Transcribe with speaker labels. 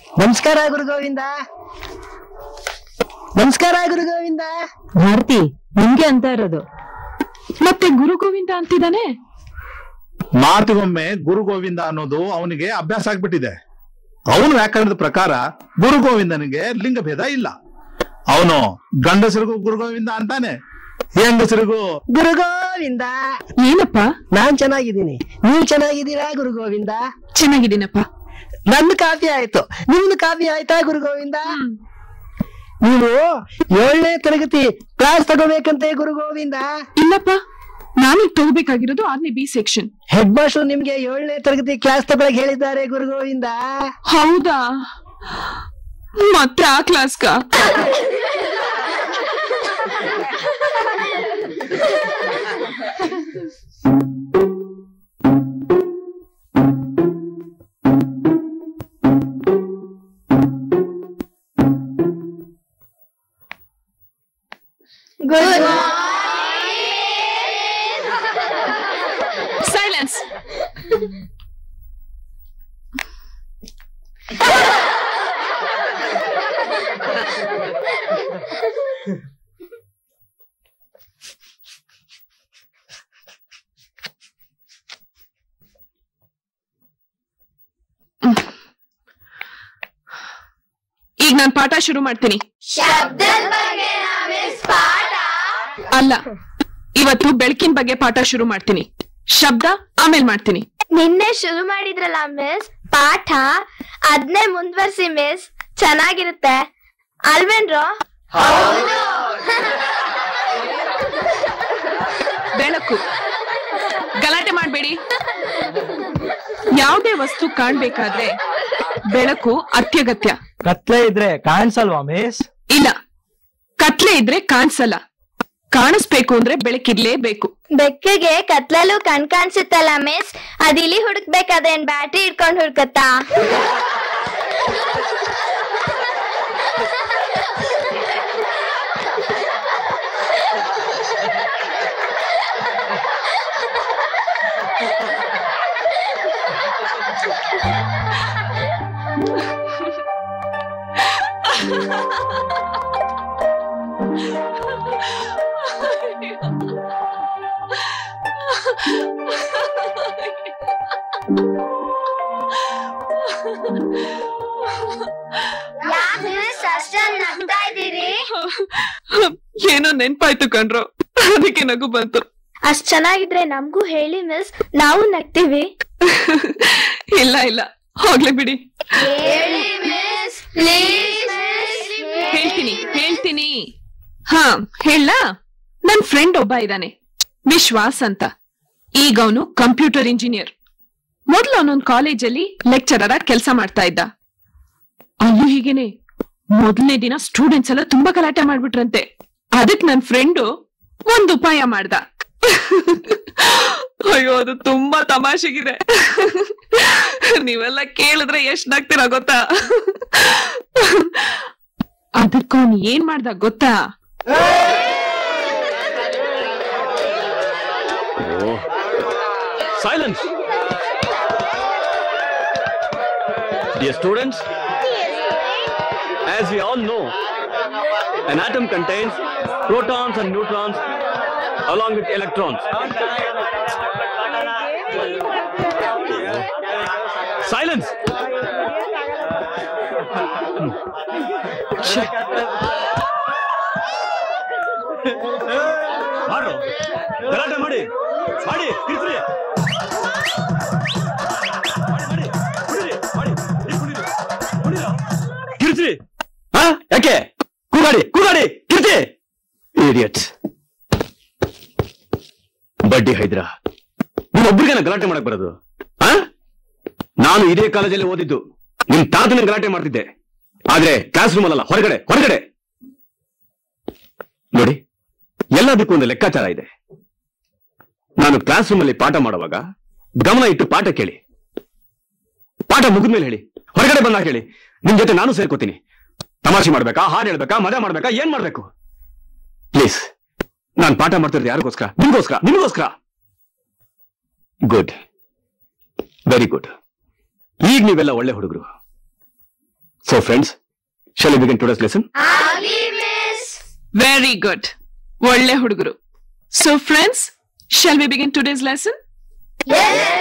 Speaker 1: ನಮಸ್ಕಾರ ಗುರು ಗೋವಿಂದ ನಮಸ್ಕಾರ ಗುರು ಗೋವಿಂದ
Speaker 2: ಭಾರತಿ ನಿಮ್ಗೆ ಅಂತ ಇರೋದು
Speaker 3: ಮತ್ತೆ ಗುರು ಗೋವಿಂದ ಅಂತಿದ್ದಾನೆ
Speaker 4: ಮಾತಿಗೊಮ್ಮೆ ಗುರು ಗೋವಿಂದ ಅನ್ನೋದು ಅವನಿಗೆ ಅಭ್ಯಾಸ ಆಗ್ಬಿಟ್ಟಿದೆ ಅವನ ವ್ಯಾಕರಣದ ಪ್ರಕಾರ ಗುರು ಗೋವಿಂದನಿಗೆ ಲಿಂಗಭೇದ ಇಲ್ಲ ಅವನು ಗಂಡಸರಿಗೂ ಗುರು ಗೋವಿಂದ ಅಂತಾನೆ ಹೆಂಗಸರಿಗೂ
Speaker 1: ಗುರು ಗೋವಿಂದ
Speaker 3: ಏನಪ್ಪ
Speaker 1: ನಾನ್ ಚೆನ್ನಾಗಿದ್ದೀನಿ ನೀವ್ ಚೆನ್ನಾಗಿದ್ದೀರಾ ಗುರು ಗೋವಿಂದ
Speaker 3: ಚೆನ್ನಾಗಿದ್ದೀನಪ್ಪ
Speaker 1: ನಂದು ಕಾಫಿ ಆಯ್ತು ನಿಮ್ದು ಕಾಫಿ ಆಯ್ತಾ ಗುರು ಗೋವಿಂದ ನೀವು ಏಳನೇ ತರಗತಿ ಕ್ಲಾಸ್ ತಗೋಬೇಕಂತೆ ಗುರು ಗೋವಿಂದ
Speaker 3: ಇಲ್ಲಪ್ಪ ನಾನೀಗ ತಗೋಬೇಕಾಗಿರೋದು ಆರ್ನೇ ಬಿ ಸೆಕ್ಷನ್
Speaker 1: ಹೆಡ್ ಮಾಸ್ಟರ್ ನಿಮ್ಗೆ ಏಳನೇ ತರಗತಿ ಕ್ಲಾಸ್ ತಗೊಳಕ್ ಹೇಳಿದ್ದಾರೆ ಗುರು ಗೋವಿಂದ
Speaker 3: ಹೌದಾ ಮತ್ತೆ ಆ ಕ್ಲಾಸ್ಗ ಸೈಲೆನ್ಸ್ ಈಗ ನಾನು ಪಾಠ ಶುರು ಮಾಡ್ತೀನಿ ಅಲ್ಲ ಇವತ್ತು ಬೆಳಕಿನ ಬಗ್ಗೆ ಪಾಠ ಶುರು ಮಾಡ್ತೀನಿ ಶಬ್ದ ಆಮೇಲೆ ಮಾಡ್ತೀನಿ
Speaker 5: ನಿನ್ನೆ ಶುರು ಮಾಡಿದ್ರಲ್ಲ ಮಿಸ್ ಪಾಠ ಅದ್ನೇ ಮುಂದ್ವರ್ಸಿ ಮಿಸ್ ಚೆನ್ನಾಗಿರುತ್ತೆ ಅಲ್ವೇನ್ರೋ
Speaker 3: ಬೆಳಕು ಗಲಾಟೆ ಮಾಡಬೇಡಿ ಯಾವುದೇ ವಸ್ತು ಕಾಣ್ಬೇಕಾದ್ರೆ ಬೆಳಕು ಅತ್ಯಗತ್ಯ
Speaker 6: ಕತ್ಲೆ ಇದ್ರೆ ಕಾಣಿಸಲ್ವಾ ಮಿಸ್
Speaker 3: ಇಲ್ಲ ಕತ್ಲೆ ಇದ್ರೆ ಕಾಣಿಸಲ್ಲ ಕಾಣಿಸ್ಬೇಕು ಅಂದ್ರೆ ಬೆಳಕಿರ್ಲೇಬೇಕು
Speaker 5: ಬೆಕ್ಕಿಗೆ ಕತ್ಲಲ್ಲೂ ಕಣ್ ಕಾಣಿಸುತ್ತಲ್ಲ ಮಿಸ್ ಅದ್ ಇಲ್ಲಿ ಹುಡುಕ್ಬೇಕಾದೇನ್ ಬ್ಯಾಟ್ರಿ ಇಟ್ಕೊಂಡ್ ಹುಡ್ಕತ್ತಾ ಮಿಸ್ ಅಷ್ಟೊಂದ್ ನಗ್ತಾ ಇದ್ದೀರಿ
Speaker 3: ಏನೋ ನೆನ್ಪಾಯ್ತು ಕಣ್ರು ಅದಕ್ಕೆ ನಗು ಬಂತು
Speaker 5: ಅಷ್ಟ್ ಚೆನ್ನಾಗಿದ್ರೆ ನಮ್ಗೂ ಹೇಳಿ ಮಿಸ್ ನಾವು ನಗ್ತೀವಿ
Speaker 3: ಇಲ್ಲ ಇಲ್ಲ ಹೋಗ್ಲಿ ಬಿಡಿ
Speaker 5: ಹೇಳಿ ಮಿಸ್ ಪ್ಲೀಸ್
Speaker 3: ಹೇಳ್ತೀನಿ ಹೇಳ್ತೀನಿ ಹಾ ಹೇಳ ನನ್ ಫ್ರೆಂಡ್ ಒಬ್ಬ ಇದ್ದಾನೆ ವಿಶ್ವಾಸ್ ಅಂತ ಈಗ ಅವನು ಕಂಪ್ಯೂಟರ್ ಇಂಜಿನಿಯರ್ ಮೊದ್ಲು ಅವನೊಂದ್ ಕಾಲೇಜಲ್ಲಿ ಲೆಕ್ಚರರ ಕೆಲಸ ಮಾಡ್ತಾ ಇದ್ದ ಅಲ್ಲೂ ಹೀಗೇನೆ ಮೊದಲನೇ ದಿನ ಸ್ಟೂಡೆಂಟ್ಸ್ ಎಲ್ಲ ತುಂಬಾ ಗಲಾಟೆ ಮಾಡ್ಬಿಟ್ರಂತೆ ಅದಕ್ ನನ್ ಫ್ರೆಂಡು ಒಂದ್ ಉಪಾಯ ಮಾಡ್ದ ಅಯ್ಯೋ ಅದು ತುಂಬಾ ತಮಾಷೆಗಿದೆ ನೀವೆಲ್ಲ ಕೇಳಿದ್ರೆ ಎಷ್ಟ್ ನಗ್ತೀರಾ ಗೊತ್ತಾ ಅದಕ್ಕ ಅವ್ನ್ ಏನ್ ಮಾಡ್ದ ಗೊತ್ತಾ
Speaker 7: Silence! Dear students, as we all know, an atom contains protons and neutrons along with electrons. Silence! ಮಾಡ್ರು ಗಲಾಟೆ ಮಾಡಿ ಮಾಡಿ ಕಿರ್ಚ್ರಿ ಮಾಡಿ, ಮಾಡಿ, ಕುಡೀರಿ, ಮಾಡಿ, ಇಲ್ಲಿ ಕುಡೀರಿ, ಕುಡೀರಾ? ಕಿರ್ಚ್ರಿ ಹಾ ಯಾಕೆ ಕೂಗಾಡಿ ಕೂಗಾಡಿ ಕಿರ್ಚಿ ಇಡಿಯಟ್ಸ್ ಬಡ್ಡಿ ಹೈದ್ರ ನೀವೊಬ್ರಿಗೇನ ಗಲಾಟೆ ಮಾಡಕ್ ಬರೋದು ಆ ನಾನು ಇದೇ ಕಾಲೇಜಲ್ಲಿ ಓದಿದ್ದು ನಿಮ್ ತಾತನ ಗಲಾಟೆ ಮಾಡ್ತಿದ್ದೆ ಆದ್ರೆ ಕ್ಲಾಸ್ ರೂಮ್ ಅಲ್ಲ ಹೊರಗಡೆ ಹೊರಗಡೆ ನೋಡಿ ಎಲ್ಲದಕ್ಕೂ ಒಂದು ಲೆಕ್ಕಾಚಾರ ಇದೆ ನಾನು ಕ್ಲಾಸ್ ರೂಮ್ ಅಲ್ಲಿ ಪಾಠ ಮಾಡುವಾಗ ಗಮನ ಇಟ್ಟು ಪಾಠ ಕೇಳಿ ಪಾಠ ಮುಗಿದ್ಮೇಲೆ ಹೇಳಿ ಹೊರಗಡೆ ಬಂದಾಗ ಹೇಳಿ ನಿಮ್ ಜೊತೆ ನಾನು ಸೇರ್ಕೋತೀನಿ ತಮಾಷೆ ಮಾಡ್ಬೇಕಾ ಹಾಡು ಹೇಳ್ಬೇಕಾ ಮಜಾ ಮಾಡ್ಬೇಕಾ ಏನ್ ಮಾಡ್ಬೇಕು ಪ್ಲೀಸ್ ನಾನು ಪಾಠ ಮಾಡ್ತಿರೋದು ಯಾರಿಗೋಸ್ಕರ ನಿಮ್ಗೋಸ್ಕರ ನಿಮಗೋಸ್ಕರ ಗುಡ್ ವೆರಿ ಗುಡ್ ಈಗ ನೀವೆಲ್ಲ ಒಳ್ಳೆ ಹುಡುಗರು so friends shall begin today's lesson
Speaker 5: ಆಗ್ಲಿ ಮಿಸ್
Speaker 3: ವೆರಿ ಗುಡ್ ಒಳ್ಳೆ ಹುಡುಗರು so friends shall we begin today's lesson
Speaker 5: Yes,